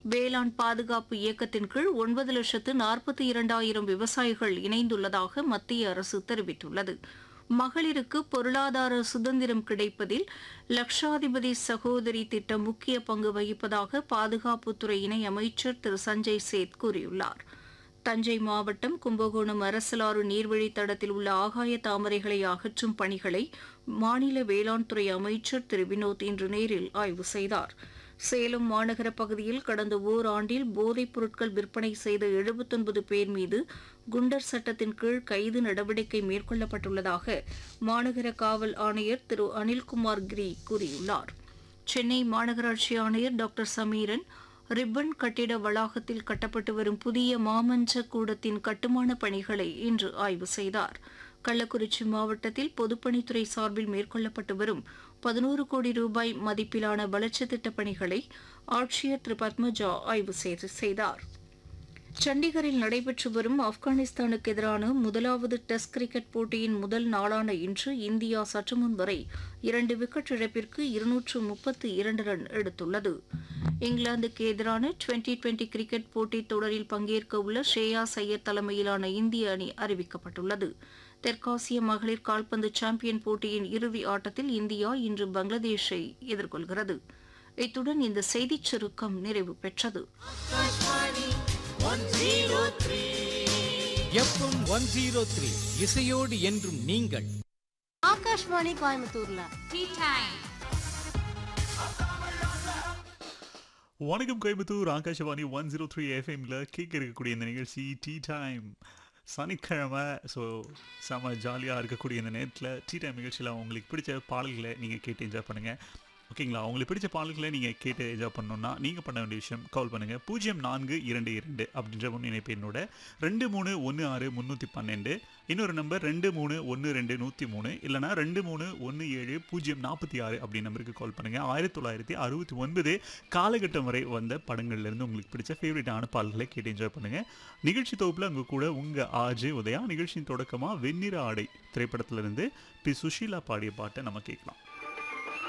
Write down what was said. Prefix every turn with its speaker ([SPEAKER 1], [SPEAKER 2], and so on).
[SPEAKER 1] வேளாண் பாதுகாப்பு இயக்கத்தின் கீழ் ஒன்பது லட்சத்து நாற்பத்தி இரண்டாயிரம் விவசாயிகள் இணைந்துள்ளதாக மத்திய அரசு தெரிவித்துள்ளது மகளிருக்கு பொருளாதார சுதந்திரம் கிடைப்பதில் லட்சாதிபதி சகோதரி திட்டம் முக்கிய பங்கு வகிப்பதாக பாதுகாப்புத்துறை இணை அமைச்சர் திரு சஞ்சய் சேத் கூறியுள்ளார் தஞ்சை மாவட்டம் கும்பகோணம் அரசலாறு நீர்வழித் தடத்தில் உள்ள ஆகாய தாமரைகளை அகற்றும் பணிகளை மாநில வேளாண் துறை அமைச்சர் திரு வினோத் இன்று நேரில் ஆய்வு செய்தார் சேலம் மாநகர பகுதியில் கடந்த ஓராண்டில் போதைப் பொருட்கள் விற்பனை செய்த எழுபத்தொன்பது பேர் மீது குண்டர் சட்டத்தின் கீழ் கைது நடவடிக்கை மேற்கொள்ளப்பட்டுள்ளதாக மாநகர காவல் ஆணையர் திரு அனில்குமார் கிரி கூறியுள்ளார் சென்னை மாநகராட்சி ஆணையர் டாக்டர் சமீரன் ரிப்பன் கட்டிட வளாகத்தில் கட்டப்பட்டு வரும் புதிய மாமஞ்ச கூடத்தின் கட்டுமான பணிகளை இன்று ஆய்வு செய்தார் கள்ளக்குறிச்சி மாவட்டத்தில் பொதுப்பணித்துறை சார்பில் மேற்கொள்ளப்பட்டு வரும் பதினோரு கோடி ரூபாய் மதிப்பிலான வளர்ச்சித் திட்டப் பணிகளை ஆட்சியர் திரு பத்மஜா ஆய்வு செய்து- செய்தார் சண்டிகரில் நடைபெற்று வரும் ஆப்கானிஸ்தானுக்கு எதிரான முதலாவது டெஸ்ட் கிரிக்கெட் போட்டியின் முதல் நாளான இன்று இந்தியா சற்று முன் வரை இரண்டு விக்கெட் இழப்பிற்கு இருநூற்று முப்பத்து இரண்டு ரன் எடுத்துள்ளது இங்கிலாந்துக்கு எதிரான டுவெண்டி டுவெண்டி கிரிக்கெட் போட்டித் தொடரில் பங்கேற்க உள்ள ஷ்ரேயா சையர் தலைமையிலான இந்திய அணி அறிவிக்கப்பட்டுள்ளது தெற்காசிய மகளிர் கால்பந்து சாம்பியன் போட்டியின் இறுதி ஆட்டத்தில் இந்தியா இன்று பங்களாதேஷை எதிர்கொள்கிறது இத்துடன் இந்த செய்திச் சுருக்கம் நிறைவு பெற்றது
[SPEAKER 2] எஃப்எம் ஒன் ஜீரோ த்ரீ இசையோடு என்றும் நீங்கள்
[SPEAKER 3] ஆகாஷ்வாணி கோயம்புத்தூர்ல
[SPEAKER 4] வணக்கம் Coimbatore Akashvani one zero three எஃப்எம்ல கேட்க இருக்கக்கூடிய இந்த நிகழ்ச்சி டீ டைம் சனிக்கிழமை ஸோ செம ஜாலியாக இருக்கக்கூடிய இந்த நேரத்தில் டீ டைம் நிகழ்ச்சியில் உங்களுக்கு பிடிச்ச பாடல்களை நீங்கள் கேட்டு என்ஜாய் பண்ணுங்கள் ஓகேங்களா உங்களுக்கு பிடிச்ச பாடல்களை நீங்கள் கேட்டு என்ஜாய் பண்ணணும்னா நீங்கள் பண்ண வேண்டிய விஷயம் கால் பண்ணுங்கள் பூஜ்ஜியம் நான்கு இரண்டு இரண்டு அப்படின்ற முன் இணைப்பு என்னோட ரெண்டு மூணு ஒன்று ஆறு முந்நூற்றி பன்னெண்டு இன்னொரு நம்பர் ரெண்டு மூணு ஒன்று ரெண்டு நூற்றி மூணு இல்லைனா ரெண்டு மூணு ஒன்று ஏழு பூஜ்ஜியம் நாற்பத்தி ஆறு அப்படி நம்பருக்கு கால் பண்ணுங்கள் ஆயிரத்தி தொள்ளாயிரத்தி அறுபத்தி ஒன்பது காலகட்டம் வரை வந்த படங்கள்லேருந்து உங்களுக்கு பிடிச்ச ஃபேவரட்டான பாடல்களை கேட்டு என்ஜாய் பண்ணுங்கள் நிகழ்ச்சி தொகுப்பில் உங்கள் கூட உங்கள் ஆஜே உதயா நிகழ்ச்சியின் தொடக்கமாக வெண்ணிற ஆடை திரைப்படத்திலிருந்து பி சுஷீலா பாடிய பாட்டை நம்ம கேட்கலாம்